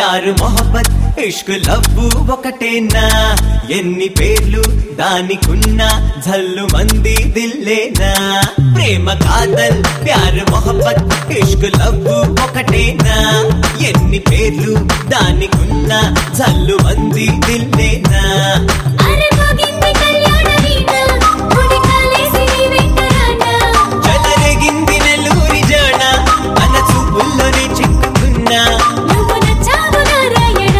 ప్యారు మొహబ్బత్ ఇష్క్ love ఒకటేనా ఎన్ని పేర్లు దానికున్నా జల్లు మంది దిల్లేనా ప్రేమ కాదల్ ప్యారు మొహబ్బత్ ఇష్క్ లవ్వు ఒకటేనా ఎన్ని పేర్లు దానికున్నా జల్లు మంది దిల్లేనా అరే మోగింది కళ్యాణ వీణ ముడికాలేసి నీ వెంటరానా చెలరేగింది నెల్లూరి జాణ అన్న చూపుల్లోనే చిక్కుకున్నా నువ్వు నచ్చావు నారాయణ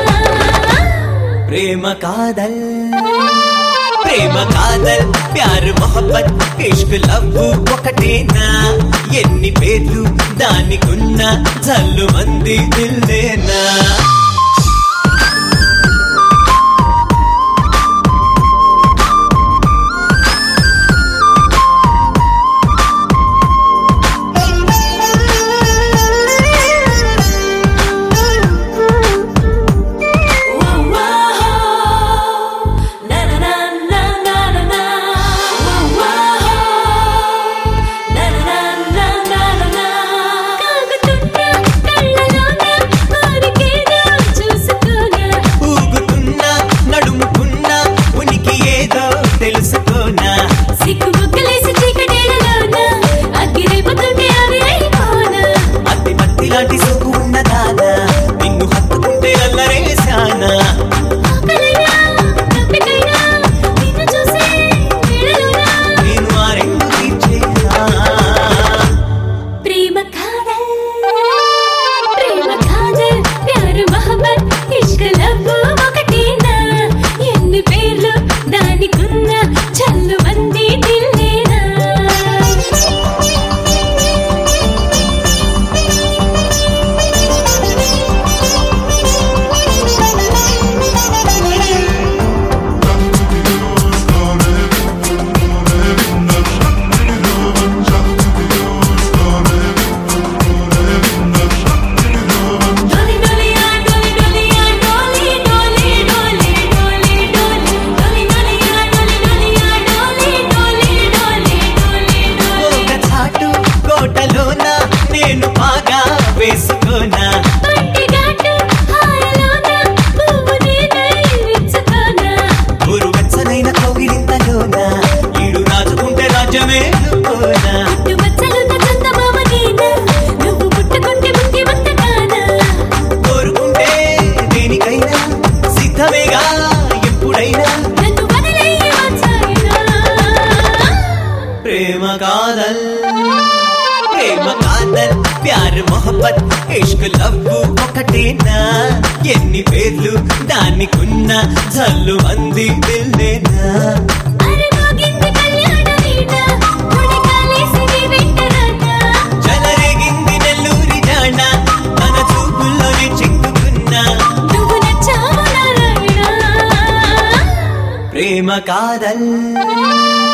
ప్రేమ కాదల్ ప్రేమ కాదల్ ప్యారు మొహబ్బత్ ఇష్క్ లవ్ ఒకటేనా ఎన్ని పేర్లు దానికున్న జల్లు మంది దిల్లేనా ఊగుతున్నా నడుముకున్నా ఉనికి ఏదో తెలుసుకోనా అతి మత్తి లాంటి సోకు ఉన్నదానా నిన్ను హత్తుకుంటే అల్లరేశానా నేను ఆ రెండు తీర్చేనా ప్రేమ కాదల్ ప్రేమ కాదల్ ప్యారు మహబత్ ఇష్క్ లవ్ ఒకటేనా ఎన్ని పేర్లు దానికున్న చల్లు మంది దిల్లేనా డోలి డోలి ఆ డోలి డోలి ఆ డోలి డోలి డోలి డోలి డోలి డోలి డోలి ఆ డోలి డోలి ఆ డోలి డోలి డోలి డోలి డోలి ఒక చాటు కోటలోన నేను బాగా వేసుకోనా పంటిగాటు హాయలోన పువ్వు నేనై విచ్చుకోనా ఊరు వెచ్చనైన కౌగిలింతలోన ఈడు రాజుకుంటే రాజ్యమే కోనా పుట్టుమచ్చలున్న చందమామ నేనా నువ్వు పుట్టుకుంటే ముక్కి వంటకానా కోరుకుంటే దేనికైనా సిద్ధమేగా ఎప్పుడైనా నన్ను వదిలేయి వచ్చాయినా ప్రేమ కాదల్ ప్రేమ కాదల్ ప్యార్ మొహబ్బత్ ఇష్క్ లవ్ ఒకటేనా ఎన్ని పేర్లు దానికున్న జల్లు మంది దిల్లేనా అరే మోగింది కళ్యాణ వీణ ముడికాలేసి నీ వెంటరానా చెలరేగింది నెల్లూరి జాణ మన చూపుల్లోనే చిక్కుకున్నా నువ్వు నచ్చావు నారాయణ ప్రేమ కాదల్